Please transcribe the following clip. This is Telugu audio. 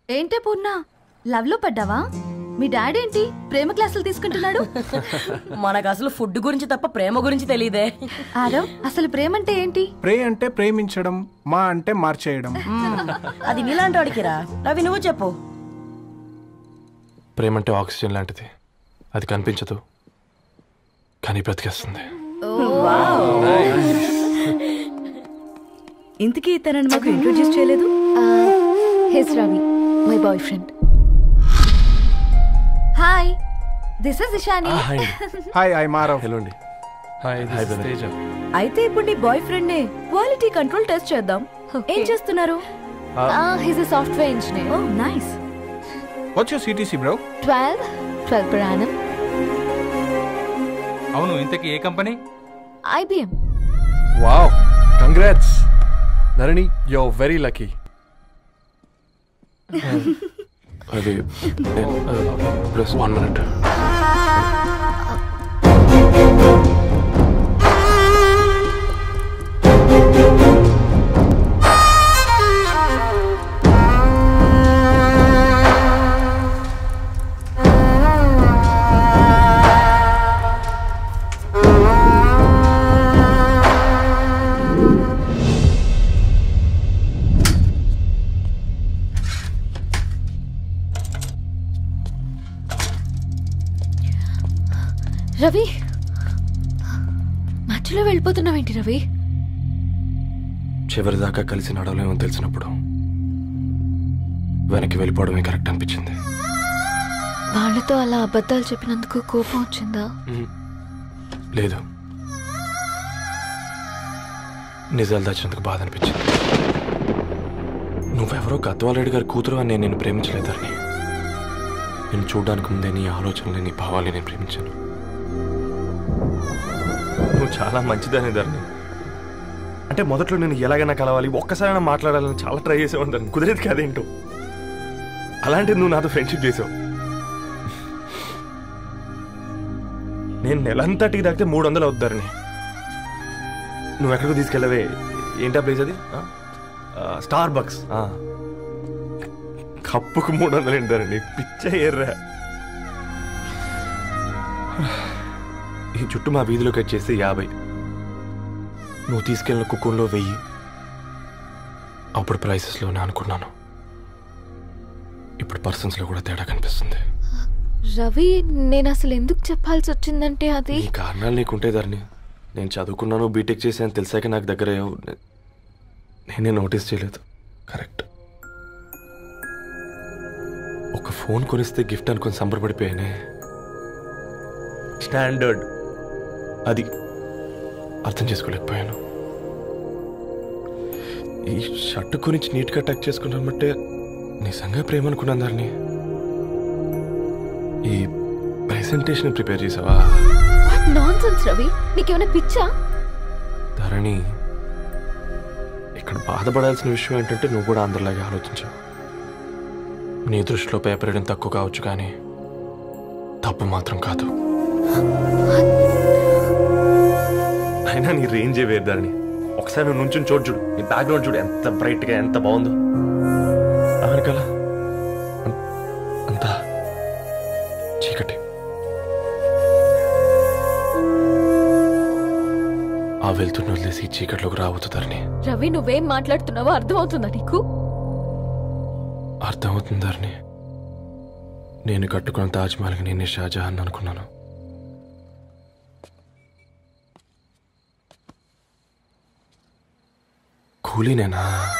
ఏంటే పూర్ణ లవ్ లో పడ్డావా మీ డాడీ ఏంటి ప్రేమ క్లాసులు తీసుకుంటున్నాడు మనకు అసలు ఫుడ్ గురించి తప్ప ప్రేమ గురించి తెలియదే ఆరవ్ అసలు ప్రేమ అంటే ఏంటి ప్రే అంటే ప్రేమించడం మా అంటే మార్చేయడం అది నీలాంటి వాడికిరా రవి నువ్వు చెప్పు ప్రేమ అంటే ఆక్సిజన్ లాంటిది అది కనిపించదు కానీ బ్రతికేస్తుంది ఇంతకీ తనని మాకు ఇంట్రొడ్యూస్ చేయలేదు his Ravi my boyfriend hi this is Ishani hi hi I Maarav hello అండి hi Hi, this brother. Teja అయితే ఇప్పుడు నీ బాయ్ ఫ్రెండ్ నే క్వాలిటీ కంట్రోల్ టెస్ట్ చేద్దాం ఏం చేస్తున్నారు his a software engineer oh nice what's your CTC bro 12 12 per annum అవును ఇంతకీ ఏ company IBM wow congrats Dharani yo very lucky అది ప్లస్ వన్ మినిట్ రవి మధ్యలో వెళ్ళిపోతున్నావేంటి రవి చివరిదాకా కలిసి నడవలేమో తెలిసినప్పుడు వెనక్కి వెళ్ళిపోవడమే కరెక్ట్ అనిపించింది వాళ్ళతో అలా అబద్ధాలు చెప్పినందుకు కోపం వచ్చిందా లేదు నిజాలు దాచినందుకు బాధ అనిపించింది నువ్వెవరో గద్వాలరెడ్డి గారి కూతురు అని నేను నిన్ను ప్రేమించలేదని నేను చూడడానికి ముందే నీ ఆలోచనలు నీ భావాలు నేను ప్రేమించాను నువ్వు చాలా మంచిదని ధరణి అంటే మొదట్లో నేను ఎలాగైనా కలవాలి ఒక్కసారైనా మాట్లాడాలని చాలా ట్రై చేసేవాడిని ధరణి కుదిరేది కాదేంటో అలాంటిది నువ్వు నాతో ఫ్రెండ్షిప్ చేసావు నేను నెలంతటికి తాకితే మూడు వందలు అవుతారని నువ్వు ఎక్కడికి తీసుకెళ్ళవే ఏంటా ప్లేస్ అది ఆ? ఆ, స్టార్ బక్స్ ఆ. కప్పుకు మూడు వందలు ఏంటారండి పిచ్చ ఎర్రా ఈ చుట్టూ మా వీధిలో కట్ చేస్తే యాభై నువ్వు తీసుకెళ్ళిన కుక్కర్లో వెయ్యి అప్పుడు ప్రైసెస్లోనే అనుకున్నాను ఇప్పుడు పర్సన్స్లో కూడా తేడా కనిపిస్తుంది రవి నేను అసలు ఎందుకు చెప్పాల్సి వచ్చిందంటే అది నీ కారణాలు నీకుంటే ధరణి నేను చదువుకున్నాను బీటెక్ చేశాను తెలిసాక నాకు దగ్గర ఏవ్- నే- నేనే నోటీస్ చేయలేదు కరెక్ట్ ఒక ఫోన్ కొనిస్తే గిఫ్ట్ అనుకొని సంబరపడిపోయానే స్టాండర్డ్ అది అర్థం చేసుకోలేకపోయాను ఈ షర్ట్ గురించి నీట్గా టచ్ చేసుకున్నామంటే నిజంగా ప్రేమ అనుకున్నాను దాన్ని ఈ ప్రెసెంటేషన్ ప్రిపేర్ చేసావా నాన్ సెన్స్ రవి నీకేమైనా పిచ్చా ధరణి ఇక్కడ బాధపడాల్సిన విషయం ఏంటంటే నువ్వు కూడా అందరిలాగే ఆలోచించావు నీ దృష్టిలో పేపర్ వేయడం తక్కువ కావచ్చు కానీ తప్పు మాత్రం కాదు అయినా నీ రేంజే వేరు ధరణి ఒకసారి నువ్వు నుంచుని చోటు చూడు నీ బ్యాక్గ్రౌండ్ చూడు ఎంత బ్రైట్గా ఎంత బాగుందో వెనకాల అం- అంతా చీకటి ఆ వెళ్తున్న వదిలేసి ఈ చీకట్లోకి రాబోతుందని రవి నువ్వేం మాట్లాడుతున్నావో అర్థమవుతుందా నీకు అర్థమవుతుందని నేను కట్టుకున్న తాజ్మహల్కి నేనే షాజహాన్ అనుకున్నాను కూలీనేనా